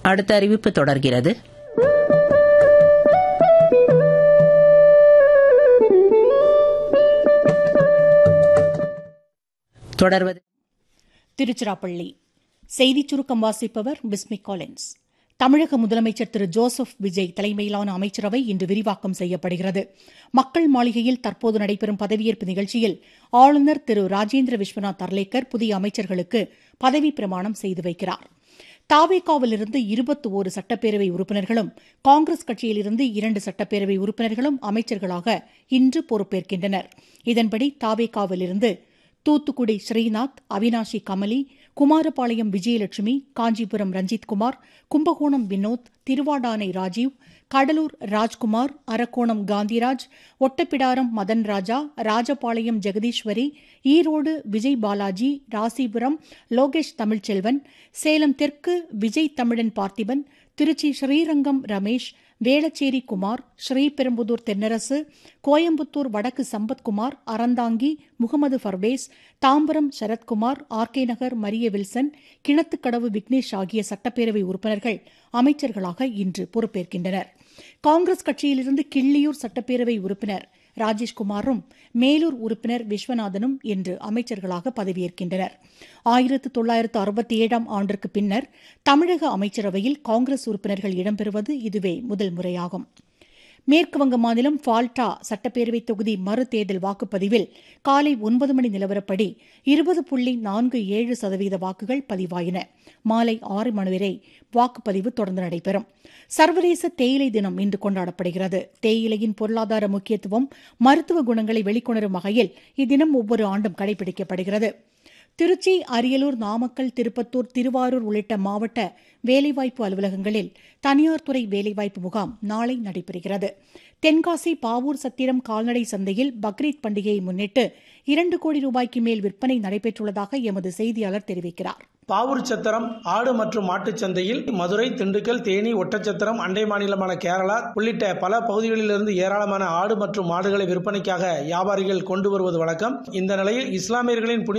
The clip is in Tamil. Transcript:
அடுத்த அறிவிப்பு தொடர்கிறது தொடர்வது திருச்சிராப்பள்ளி செய்திச் சுருக்கம் வாசிப்பவர் பிஸ்மிக் காலின்ஸ் தமிழக முதலமைச்சர் திரு ஜோசப் விஜய் தலைமையிலான அமைச்சரவை இன்று விரிவாக்கம் செய்யப்படுகிறது மக்கள் மாளிகையில் தற்போது நடைபெறும் பதவியேற்பு நிகழ்ச்சியில் ஆளுநர் திரு ராஜேந்திர விஸ்வநாத் அர்லேக்கர் புதிய அமைச்சர்களுக்கு பதவிப் பிரமாணம் செய்து வைக்கிறார் தாவேகாவிலிருந்து இருபத்தி ஓரு சட்டப்பேரவை உறுப்பினர்களும் காங்கிரஸ் கட்சியிலிருந்து இரண்டு சட்டப்பேரவை உறுப்பினர்களும் அமைச்சர்களாக இன்று பொறுப்பேற்கின்றனர் இதன்படி தாவேகாவிலிருந்து தூத்துக்குடி ஸ்ரீநாத் அவினாஷி கமலி குமாரபாளையம் விஜயலட்சுமி காஞ்சிபுரம் ரஞ்சித்குமார் கும்பகோணம் வினோத் திருவாடானை ராஜீவ் கடலூர் ராஜ்குமார் அரக்கோணம் காந்திராஜ் ஒட்டப்பிடாரம் மதன் ராஜா ராஜபாளையம் ஜெகதீஸ்வரி ஈரோடு விஜய் பாலாஜி ராசிபுரம் லோகேஷ் தமிழ்ச்செல்வன் சேலம் தெற்கு விஜய் தமிழன் பார்த்திபன் திருச்சி ஸ்ரீரங்கம் ரமேஷ் வேளச்சேரி குமார் ஸ்ரீபெரும்புதூர் தென்னரசு கோயம்புத்தூர் வடக்கு சம்பத்குமார் அறந்தாங்கி முகமது ஃபர்வேஸ் தாம்பரம் சரத்குமார் ஆர்கே நகர் மரிய வில்சன் கிணத்துக்கடவு விக்னேஷ் ஆகிய சட்டப்பேரவை உறுப்பினர்கள் அமைச்சர்களாக இன்று பொறுப்பேற்கின்றனர் காங்கிரஸ் கட்சியிலிருந்து கிள்ளியூர் சட்டப்பேரவை உறுப்பினர் ராஜேஷ்குமாரும் மேலூர் உறுப்பினர் விஸ்வநாதனும் இன்று அமைச்சர்களாக பதவியேற்கின்றனர் ஆயிரத்து தொள்ளாயிரத்து அறுபத்தி ஏழாம் ஆண்டிற்கு பின்னர் தமிழக அமைச்சரவையில் காங்கிரஸ் உறுப்பினர்கள் இடம்பெறுவது இதுவே முதல் முறையாகும் மேற்குவங்க மாநிலம் ஃபால்டா சட்டப்பேரவை தொகுதி மறுதேர்தல் வாக்குப்பதிவில் காலை ஒன்பது மணி நிலவரப்படி இருபது புள்ளி நான்கு ஏழு சதவீத வாக்குகள் பதிவாயின மாலை ஆறு மணி வரை வாக்குப்பதிவு தொடர்ந்து நடைபெறும் சர்வதேச தேயிலை தினம் இன்று கொண்டாடப்படுகிறது தேயிலையின் பொருளாதார முக்கியத்துவம் மருத்துவ குணங்களை வெளிக்கொணரும் வகையில் இத்தினம் ஒவ்வொரு ஆண்டும் கடைபிடிக்கப்படுகிறது திருச்சி அரியலூர் நாமக்கல் திருப்பத்தூர் திருவாரூர் உள்ளிட்ட மாவட்ட வேலைவாய்ப்பு அலுவலகங்களில் தனியார் துறை வேலைவாய்ப்பு முகாம் நாளை நடைபெறுகிறது தென்காசி பாவூர் சத்திரம் கால்நடை சந்தையில் பக்ரீத் பண்டிகையை முன்னிட்டு இரண்டு கோடி ரூபாய்க்கு மேல் விற்பனை நடைபெற்றுள்ளதாக எமது செய்தியாளர் தெரிவிக்கிறார் பாவூர் சத்திரம் ஆடு மற்றும் மாட்டுச் சந்தையில் மதுரை திண்டுக்கல் தேனி ஒட்டச்சத்திரம் அண்டை மாநிலமான கேரளா உள்ளிட்ட பல பகுதிகளிலிருந்து ஏராளமான ஆடு மற்றும் மாடுகளை விற்பனைக்காக வியாபாரிகள் கொண்டு வருவது வழக்கம் இந்த நிலையில் இஸ்லாமியர்களின் புனித